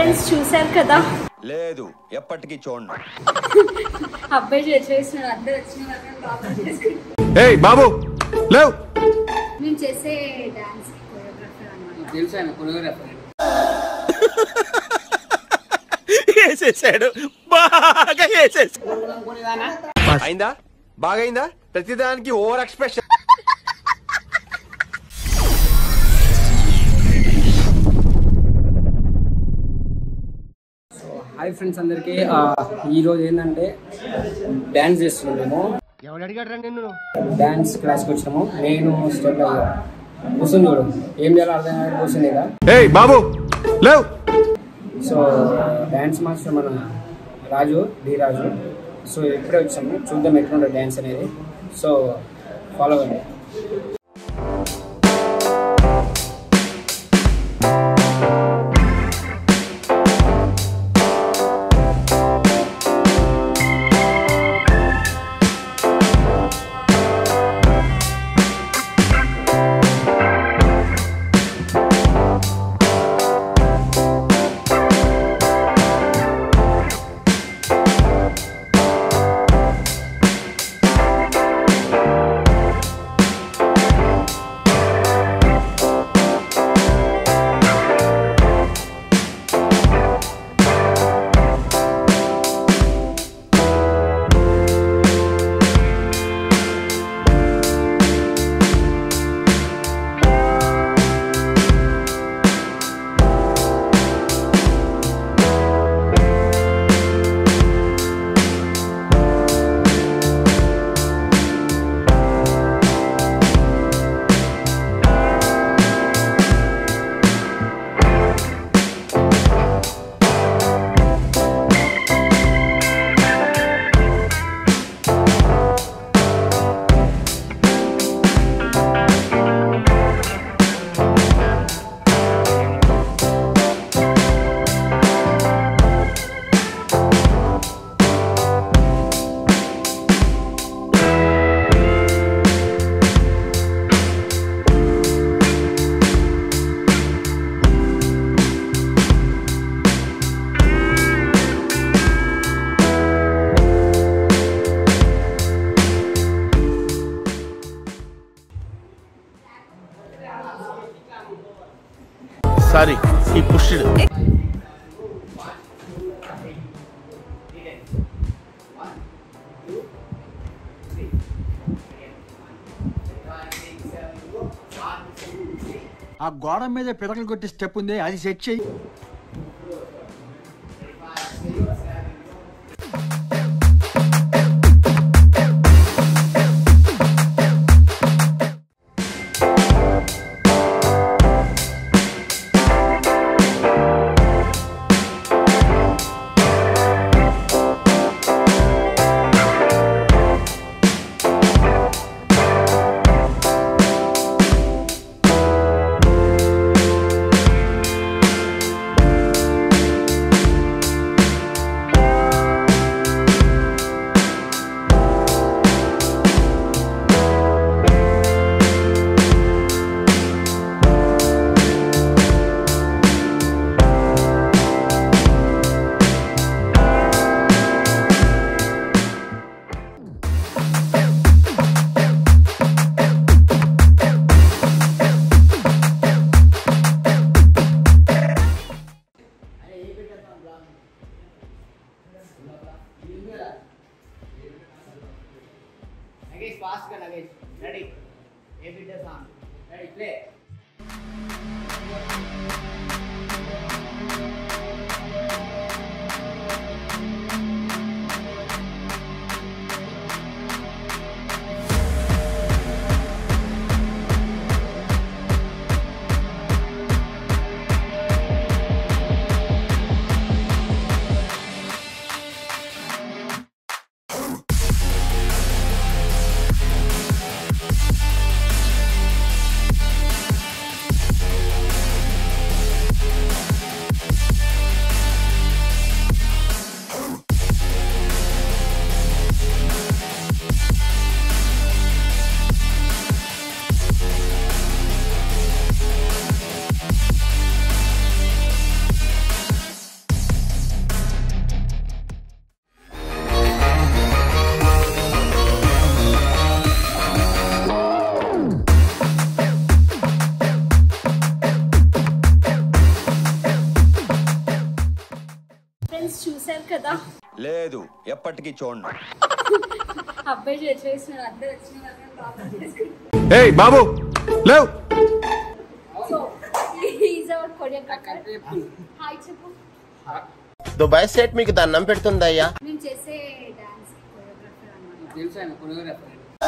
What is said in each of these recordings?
Friends చూసారు కదా లేదు ఎప్పటికీ చూడండి అబ్బాయి చేసిన అందరు వచ్చిన వాళ్ళని లోపల చేసుకుంటాం. ఏయ్ బాబు లేవ్ మేము చేసే డాన్స్ కొరియోగ్రఫర్ అన్నమాట తెలుసు ఆయన కొరియోగ్రాఫర్ వేసేసాడు బాగా వేసేసాడు అనుకునేదానా అయిందా బాగైందా ప్రతిదానికి ఓవర్ ఎక్స్ప్రెషన్ హాయ్ ఫ్రెండ్స్ అందరికి ఈ రోజు ఏంటంటే డ్యాన్స్ చేస్తున్నాం మేము ఎవడు అడిగాడు నిన్ను డ్యాన్స్ క్లాస్కి వచ్చినాము నేను స్టెప్ అయ్యా కూర్చుని చూడు ఏం చేయాలో అర్థం కాదు కూర్చుని ఇక ఏయ్ బాబు లేవ్ సో డ్యాన్స్ మాస్టర్ మన రాజు డి రాజు సో ఇప్పుడే వచ్చాము చూద్దాం ఎట్లుంటుంది డ్యాన్స్ అనేది సో ఫాలో అవ్వండి సారీ ఈ పుష్టుడు ఆ గోడ మీద పిడకలు కొట్టి స్టెప్ ఉంది అది సెట్ చెయ్యి నగేష్ ఫాస్ట్ గా నగేష్ రెడీ ఏ బిడ్డ సాంగ్ రెడీ ప్లే Hey, లేదు ఎప్పటికీ చూడను అబ్బాయి చే- చేస్తున్నాడు అందరు వచ్చిన వాళ్ళని ప్రాబ్లం చేసుకుంటారు ఏయ్ బాబు లేవ్ so is our choreographer hi చెప్పు దుబాయ్ స్టేట్ మీకు దండం పెడుతుందయ్యా మేము చేసే డాన్స్ కొరియోగ్రాఫర్ అన్నమాట తెలుసు ఆయన కొరియోగ్రాఫర్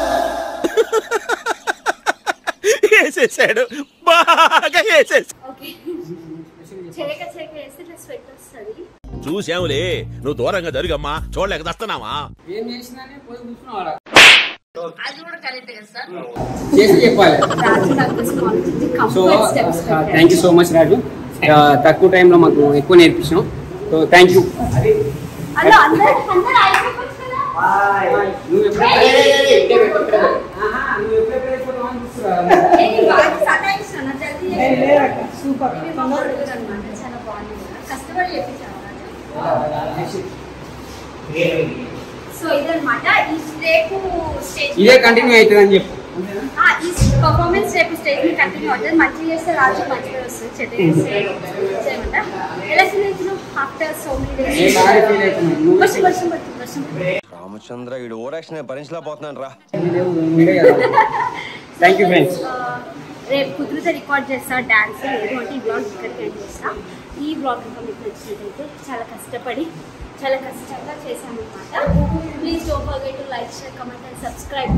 వేసేసాడు బాగా వేసేసాడు ఓకే చేయక చేయక వేస్తే ఇట్లా స్వెట్ వస్తుంది చూసావులే నువ్వు దూరంగా జరుగమ్మా చూడలేక దస్తున్నావా ఏం చేసినానే పోయి కూర్చున్నావారా చేసి చెప్పాలి Raju doctors college so comfort steps thank you so much Raju ఆ, తక్కువ టైంలో మాకు ఎక్కువ నేర్పించాం సో థ్యాంక్ యూ అలా అందరూ అందరూ అయిపోవచ్చు కదా నువ్వు ఎప్పుడు ఏ, వాడికి సతాయిస్తున్నా, జల్దీ చేసి. ఇవి మా కొడుకులు అన్నమాట, చాలా బాగుంది కదా. కష్టపడి చేపించాము రాజు. సో ఇదన్నమాట ఈ రేపు స్టేజ్ ఇదే కంటిన్యూ అవుతుంది అని చెప్పు ఆ, ఈ పర్ఫార్మెన్స్ రేపు స్టేజ్ మీద కంటిన్యూ అవుతుంది మంచిగా చేస్తే రాజు మంచిగా వస్తుంది చెడ్డ చేస్తే చేయమంట ఎలా ఫీల్ అవుతున్నావు ఆఫ్టర్ సో మెనీ నేను బాగా ఫీల్ అవుతున్నాను నువ్వు వర్షం వర్షం పడుతుంది వర్షం పడుతుంది. రామచంద్ర వీడు ఓరాక్షన్ భరించలేకపోతున్నాను రా థ్యాంక్ యూ ఫ్రెండ్స్ ఆ, రేపు కుదిరితే రికార్డ్ చేస్తా డాన్స్ లేదు అంటే ఈ బ్లాగ్ ఇక్కడికి ఎండ్ చేస్తా ఈ బ్లాగ్ ఇంకా మీకు నచ్చినట్టయితే చాలా కష్టపడి చాలా కష్టంగా చేశాను అనమాట please don't forget to like share comment and subscribe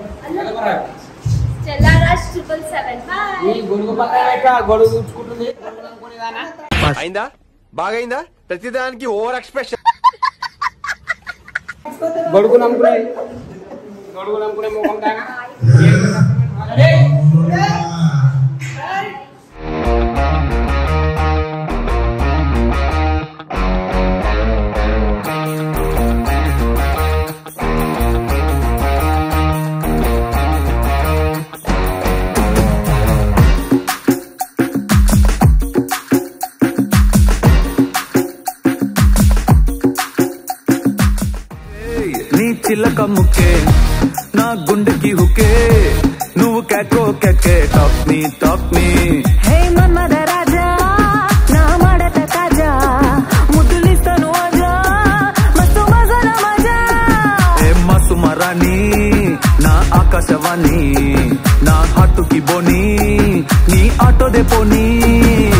Chellaraj triple seven ఈ బాయ్ గొడుగు పక్కన పెట్టు, ఆ గొడుగు చూసుకుంటుంది గొడుగు అనుకునేదానా అయిందా బాగైందా ప్రతిదానికి ఓవర్ ఎక్స్ప్రెషన్ గొడుగు నమ్ముకునేది గొడుగు నమ్ముకునే ముఖం దానా నీ చిల్లక ముక్కే నా గుండెకి హుకే నువ్వు కేకో కేకే టాక్ మీ టాక్ మీ హే మన్మద రాజా నా మడత తాజా ముద్దులిస్తాను అజా మస్తు మజాల మజా ఏ మసు మరాని నా ఆకాశవాణి నా హట్టుకి బోని నీ ఆటో దే పోనీ